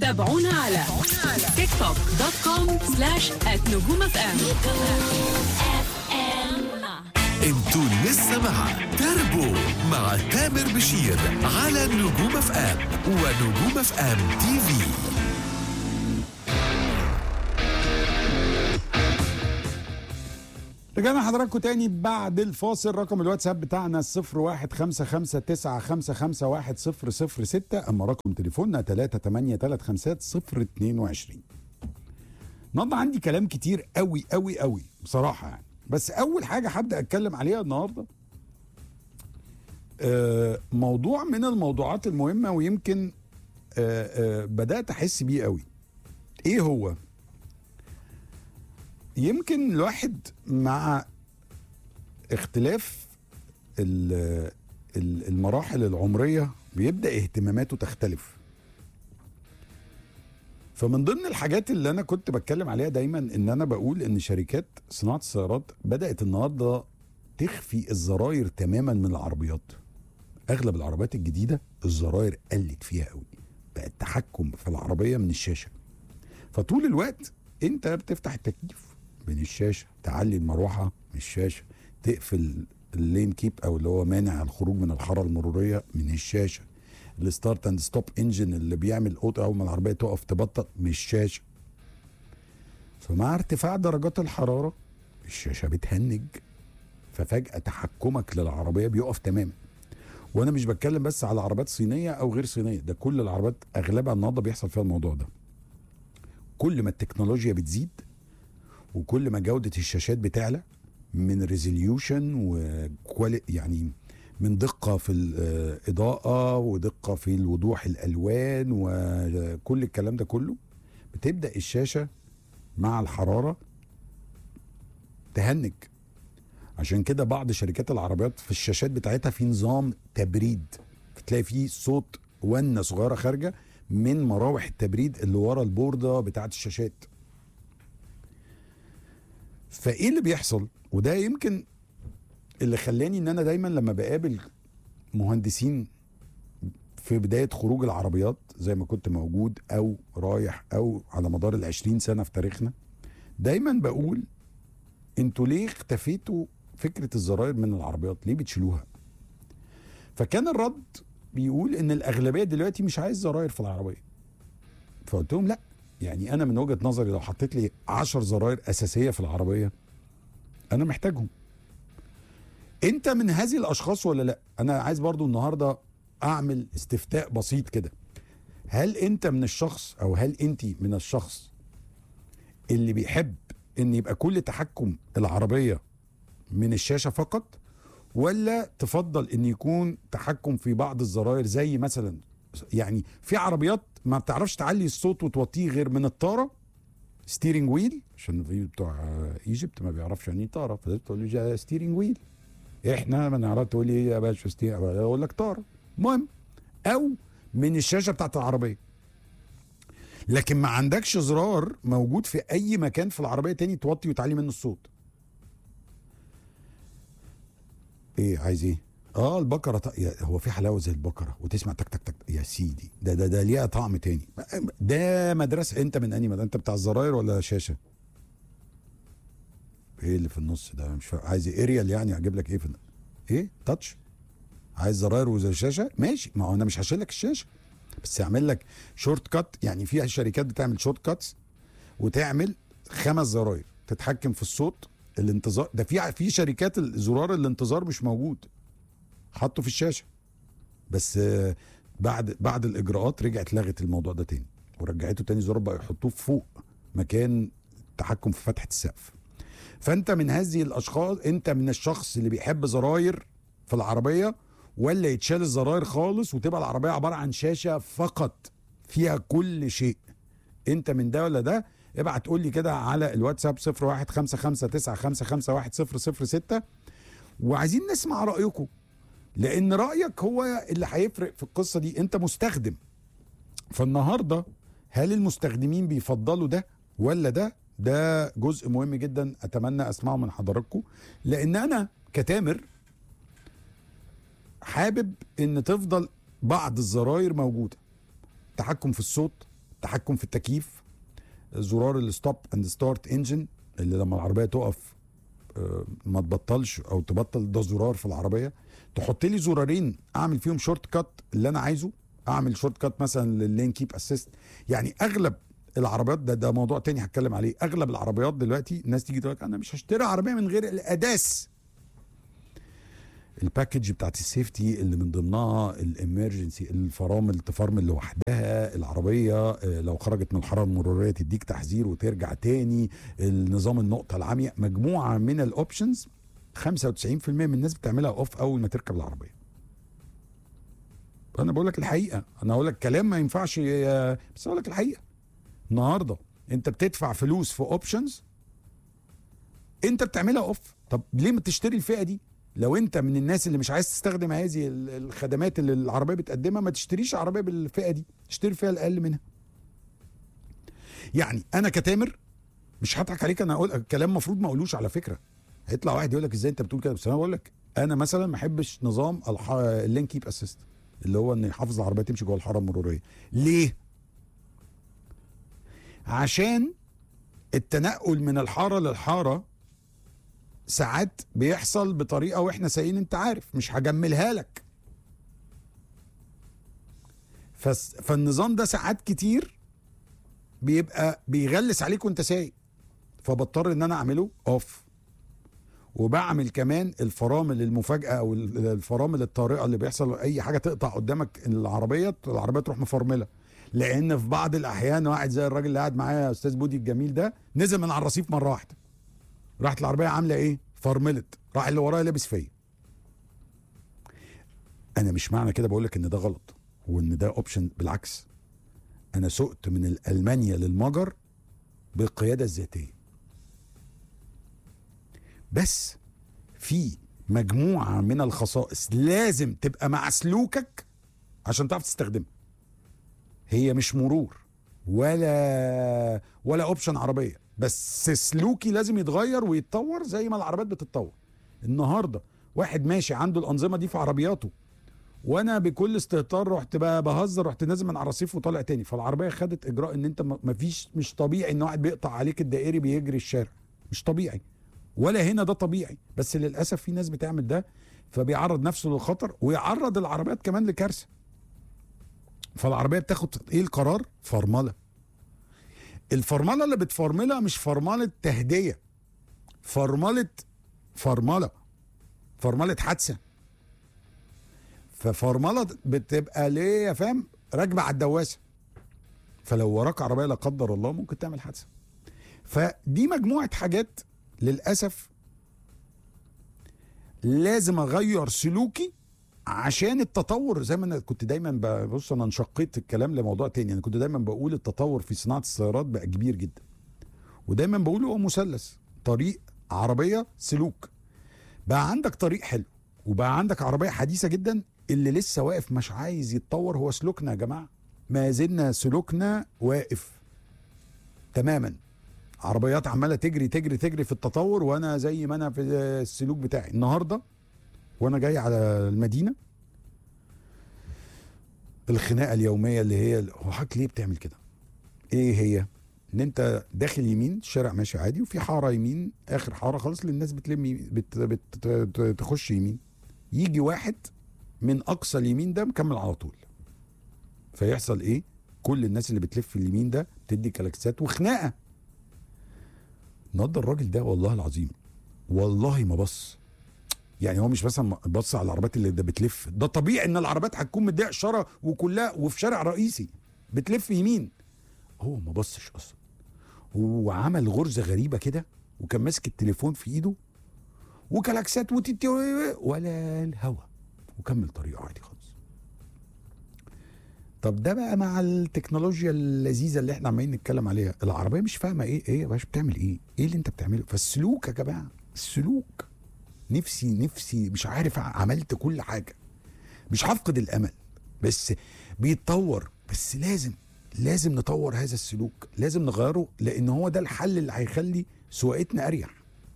تابعونا على تيك توك دوت كوم سلاش نجوم اف ام انتوا لسه مع تربو مع تامر بشير على نجوم اف ام ونجوم اف ام تي في رجعنا حضراتكم تاني بعد الفاصل رقم الواتساب بتاعنا 015595510006 اما رقم تليفوننا 3835022 النهارده عندي كلام كتير قوي قوي قوي بصراحه يعني بس اول حاجه هبدا اتكلم عليها النهارده آه، موضوع من الموضوعات المهمه ويمكن آه، آه، بدات احس بيه قوي ايه هو يمكن الواحد مع اختلاف ال- ال- المراحل العمريه بيبدا اهتماماته تختلف فمن ضمن الحاجات اللي انا كنت بتكلم عليها دايما ان انا بقول ان شركات صناعه السيارات بدات النهارده تخفي الزراير تماما من العربيات اغلب العربيات الجديده الزراير قلت فيها قوي بقى التحكم في العربيه من الشاشه فطول الوقت انت بتفتح التكييف من الشاشه تعلي المروحه من الشاشه تقفل اللين كيب او اللي هو مانع الخروج من الحاره المروريه من الشاشه الستارت اند ستوب انجن اللي بيعمل اوتو اول ما العربيه تقف تبطل من الشاشه فمع ارتفاع درجات الحراره الشاشه بتهنج ففجاه تحكمك للعربيه بيقف تماما وانا مش بتكلم بس على عربيات صينيه او غير صينيه ده كل العربيات اغلبها النهارده بيحصل فيها الموضوع ده كل ما التكنولوجيا بتزيد وكل ما جودة الشاشات بتعلى من ريزوليوشن وكوالي يعني من دقة في الإضاءة ودقة في الوضوح الألوان وكل الكلام ده كله بتبدأ الشاشة مع الحرارة تهنج عشان كده بعض شركات العربيات في الشاشات بتاعتها في نظام تبريد بتلاقي فيه صوت ونة صغيرة خارجة من مراوح التبريد اللي ورا البوردة بتاعت الشاشات فايه اللي بيحصل وده يمكن اللي خلاني ان انا دايما لما بقابل مهندسين في بداية خروج العربيات زي ما كنت موجود او رايح او على مدار العشرين سنة في تاريخنا دايما بقول انتوا ليه اختفيتوا فكرة الزراير من العربيات ليه بتشيلوها فكان الرد بيقول ان الاغلبية دلوقتي مش عايز زراير في العربية فقلت لهم لا يعني انا من وجهه نظري لو حطيت لي 10 زراير اساسيه في العربيه انا محتاجهم انت من هذه الاشخاص ولا لا انا عايز برضو النهارده اعمل استفتاء بسيط كده هل انت من الشخص او هل انت من الشخص اللي بيحب ان يبقى كل تحكم العربيه من الشاشه فقط ولا تفضل ان يكون تحكم في بعض الزراير زي مثلا يعني في عربيات ما بتعرفش تعلي الصوت وتوطيه غير من الطاره ستيرنج ويل عشان في بتوع ايجيبت ما بيعرفش يعني ايه طاره فتقول لي ستيرنج ويل احنا ما نعرف تقول لي ايه يا باشا ستيرنج اقول لك طاره المهم او من الشاشه بتاعت العربيه لكن ما عندكش زرار موجود في اي مكان في العربيه تاني توطي وتعلي منه الصوت ايه عايز ايه اه البقره ط... يا- هو في حلاوه زي البقره وتسمع تك تك تك يا سيدي ده ده ده ليها طعم تاني ده مدرسه انت من انهي مدرسه انت بتاع الزراير ولا شاشه ايه اللي في النص ده مش فاهم عايز ايه اريال يعني اجيب لك ايه في النص؟ ايه تاتش عايز زراير وزي شاشه ماشي ما هو انا مش هشيل لك الشاشه بس اعمل لك شورت كات يعني في شركات بتعمل شورت كاتس وتعمل خمس زراير تتحكم في الصوت الانتظار ده في في شركات الزرار الانتظار مش موجود حطه في الشاشه بس آه، بعد بعد الاجراءات رجعت لغت الموضوع ده تاني ورجعته تاني زرار بقى يحطوه فوق مكان التحكم في فتحه السقف فانت من هذه الاشخاص انت من الشخص اللي بيحب زراير في العربيه ولا يتشال الزراير خالص وتبقى العربيه عباره عن شاشه فقط فيها كل شيء انت من ده ولا ده ابعت قول لي كده على الواتساب 015595510006 وعايزين نسمع رايكم لان رايك هو اللي هيفرق في القصه دي انت مستخدم فالنهارده هل المستخدمين بيفضلوا ده ولا ده ده جزء مهم جدا اتمنى اسمعه من حضراتكم لان انا كتامر حابب ان تفضل بعض الزراير موجوده تحكم في الصوت تحكم في التكييف زرار الستوب اند ستارت انجن اللي لما العربيه تقف آه، ما تبطلش او تبطل ده زرار في العربيه تحط لي زرارين اعمل فيهم شورت كات اللي انا عايزه اعمل شورت كات مثلا لللين كيب اسيست يعني اغلب العربيات ده ده موضوع تاني هتكلم عليه اغلب العربيات دلوقتي الناس تيجي تقول لك انا مش هشتري عربيه من غير الاداس الباكج بتاعت السيفتي اللي من ضمنها الامرجنسي الفرامل تفرمل لوحدها العربيه آه، لو خرجت من الحاره المروريه تديك تحذير وترجع تاني النظام النقطه العاميه مجموعه من الاوبشنز 95% من الناس بتعملها اوف اول ما تركب العربيه انا بقول لك الحقيقه انا اقول لك كلام ما ينفعش آه، بس اقول لك الحقيقه النهارده انت بتدفع فلوس في اوبشنز انت بتعملها اوف طب ليه ما تشتري الفئه دي لو انت من الناس اللي مش عايز تستخدم هذه ال- الخدمات اللي العربيه بتقدمها ما تشتريش عربيه بالفئه دي اشتري الفئه الاقل منها يعني انا كتامر مش هضحك عليك انا اقول كلام المفروض ما اقولوش على فكره هيطلع واحد يقول لك ازاي انت بتقول كده بس انا بقول لك انا مثلا ما احبش نظام الح... اللين كيب اسيست اللي هو ان يحافظ العربيه تمشي جوه الحاره المروريه ليه عشان التنقل من الحاره للحاره ساعات بيحصل بطريقه واحنا سايقين انت عارف مش هجملها لك فس فالنظام ده ساعات كتير بيبقى بيغلس عليك وانت سايق فبضطر ان انا اعمله اوف وبعمل كمان الفرامل المفاجاه او ال- الفرامل الطارئه اللي بيحصل اي حاجه تقطع قدامك العربيه العربيه تروح مفرمله لان في بعض الاحيان واحد زي الراجل اللي قاعد معايا يا استاذ بودي الجميل ده نزل من على الرصيف مره واحده راحت العربيه عامله ايه فرملت راح اللي ورايا لابس فيا انا مش معنى كده بقول لك ان ده غلط وان ده اوبشن بالعكس انا سقت من المانيا للمجر بالقياده الذاتيه بس في مجموعه من الخصائص لازم تبقى مع سلوكك عشان تعرف تستخدمها هي مش مرور ولا ولا اوبشن عربيه بس سلوكي لازم يتغير ويتطور زي ما العربيات بتتطور النهارده واحد ماشي عنده الانظمه دي في عربياته وانا بكل استهتار رحت بقى بهزر رحت نازل من على الرصيف وطالع تاني فالعربيه خدت اجراء ان انت م- مفيش مش طبيعي ان واحد بيقطع عليك الدائري بيجري الشارع مش طبيعي ولا هنا ده طبيعي بس للاسف في ناس بتعمل ده فبيعرض نفسه للخطر ويعرض العربيات كمان لكارثه فالعربيه بتاخد ايه القرار فرمله الفرمله اللي بتفرملها مش فرمله تهديه فرمله فرمله فرمله حادثه ففرمله بتبقى ليه يا فاهم راكبه على الدواسه فلو وراك عربيه لا قدر الله ممكن تعمل حادثه فدي مجموعه حاجات للاسف لازم اغير سلوكي عشان التطور زي ما انا كنت دايما ببص انا انشقيت الكلام لموضوع تاني انا كنت دايما بقول التطور في صناعه السيارات بقى كبير جدا ودايما بقول هو مثلث طريق عربيه سلوك بقى عندك طريق حلو وبقى عندك عربيه حديثه جدا اللي لسه واقف مش عايز يتطور هو سلوكنا يا جماعه ما زلنا سلوكنا واقف تماما عربيات عماله تجري تجري تجري في التطور وانا زي ما انا في السلوك بتاعي النهارده وانا جاي على المدينه الخناقه اليوميه اللي هي هو حضرتك ليه بتعمل كده؟ ايه هي؟ ان انت داخل يمين الشارع ماشي عادي وفي حاره يمين اخر حاره خالص اللي الناس بتلم يمين- بت بت ت- تخش يمين يجي واحد من اقصى اليمين ده مكمل على طول فيحصل ايه؟ كل الناس اللي بتلف اليمين ده بتدي كلاكسات وخناقه النهارده الراجل ده والله العظيم والله ما بص يعني هو مش مثلا بص على العربيات اللي ده بتلف ده طبيعي ان العربيات هتكون مديه اشاره وكلها وفي شارع رئيسي بتلف يمين هو ما بصش اصلا هو عمل غرزه غريبه كده وكان ماسك التليفون في ايده وكلاكسات وتتي ولا الهوا وكمل طريقه عادي خالص طب ده بقى مع التكنولوجيا اللذيذه اللي احنا عمالين نتكلم عليها العربيه مش فاهمه ايه ايه يا باشا بتعمل ايه ايه اللي انت بتعمله فالسلوك يا جماعه السلوك نفسي نفسي مش عارف عملت كل حاجه مش هفقد الامل بس بيتطور بس لازم لازم نطور هذا السلوك لازم نغيره لان هو ده الحل اللي هيخلي سواقتنا اريح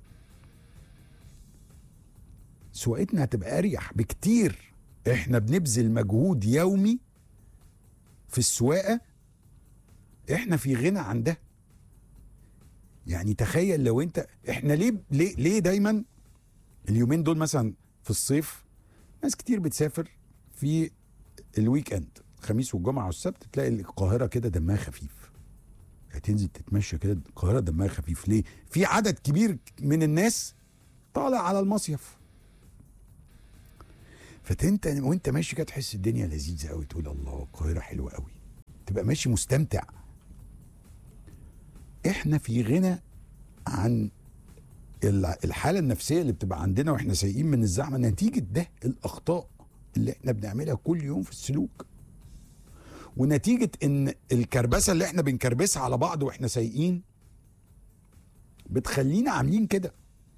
سواقتنا هتبقى اريح بكتير احنا بنبذل مجهود يومي في السواقه احنا في غنى عن ده يعني تخيل لو انت احنا ليه ليه ليه دايما اليومين دول مثلا في الصيف ناس كتير بتسافر في الويك اند الخميس والجمعه والسبت تلاقي القاهره كده دمها خفيف هتنزل تتمشى كده القاهره دمها خفيف ليه في عدد كبير من الناس طالع على المصيف فانت وانت ماشي كده تحس الدنيا لذيذه قوي تقول الله القاهره حلوه قوي تبقى ماشي مستمتع احنا في غنى عن ال- الحاله النفسيه اللي بتبقى عندنا واحنا سايقين من الزحمه نتيجه ده الاخطاء اللي احنا بنعملها كل يوم في السلوك ونتيجه ان الكربسه اللي احنا بنكربسها على بعض واحنا سايقين بتخلينا عاملين كده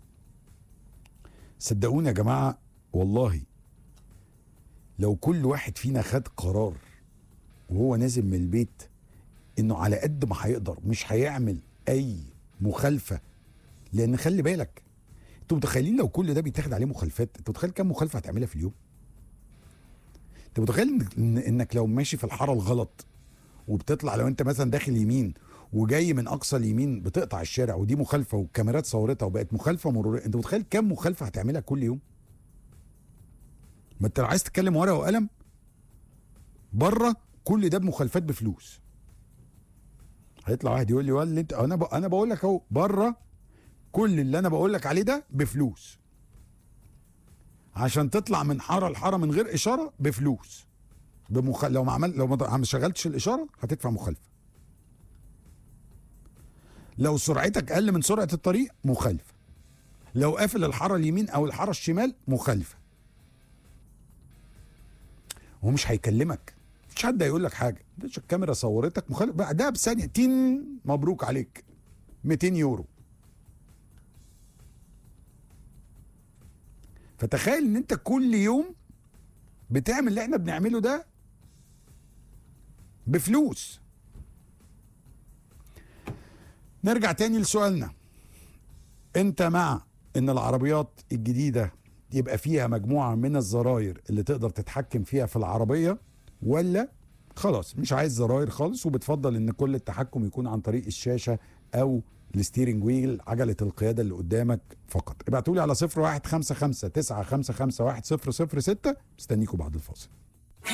صدقوني يا جماعه والله لو كل واحد فينا خد قرار وهو نازل من البيت انه على قد ما هيقدر مش هيعمل اي مخالفه لان خلي بالك انتوا متخيلين لو كل ده بيتاخد عليه مخالفات انت متخيل كام مخالفه هتعملها في اليوم انت متخيل إن- إن انك لو ماشي في الحاره الغلط وبتطلع لو انت مثلا داخل يمين وجاي من اقصى اليمين بتقطع الشارع ودي مخالفه والكاميرات صورتها وبقت مخالفه مروريه انت متخيل كام مخالفه هتعملها كل يوم ما انت لو عايز تتكلم ورقه وقلم بره كل ده بمخالفات بفلوس هيطلع واحد يقول لي ولا انت انا ب... انا بقول لك اهو بره كل اللي انا بقول لك عليه ده بفلوس عشان تطلع من حاره لحاره من غير اشاره بفلوس بمخ... لو ما عمل لو ما ما شغلتش الاشاره هتدفع مخالفه لو سرعتك اقل من سرعه الطريق مخالفه لو قافل الحاره اليمين او الحاره الشمال مخالفه هو مش هيكلمك مفيش حد هيقول لك حاجه مش الكاميرا صورتك مخالف بعدها بثانيه تين مبروك عليك 200 يورو فتخيل ان انت كل يوم بتعمل اللي احنا بنعمله ده بفلوس نرجع تاني لسؤالنا انت مع ان العربيات الجديده يبقى فيها مجموعه من الزراير اللي تقدر تتحكم فيها في العربيه ولا خلاص مش عايز زراير خالص وبتفضل ان كل التحكم يكون عن طريق الشاشه او الستيرنج ويل عجله القياده اللي قدامك فقط ابعتوا لي على 0155 955 1006 مستنيكم بعد الفاصل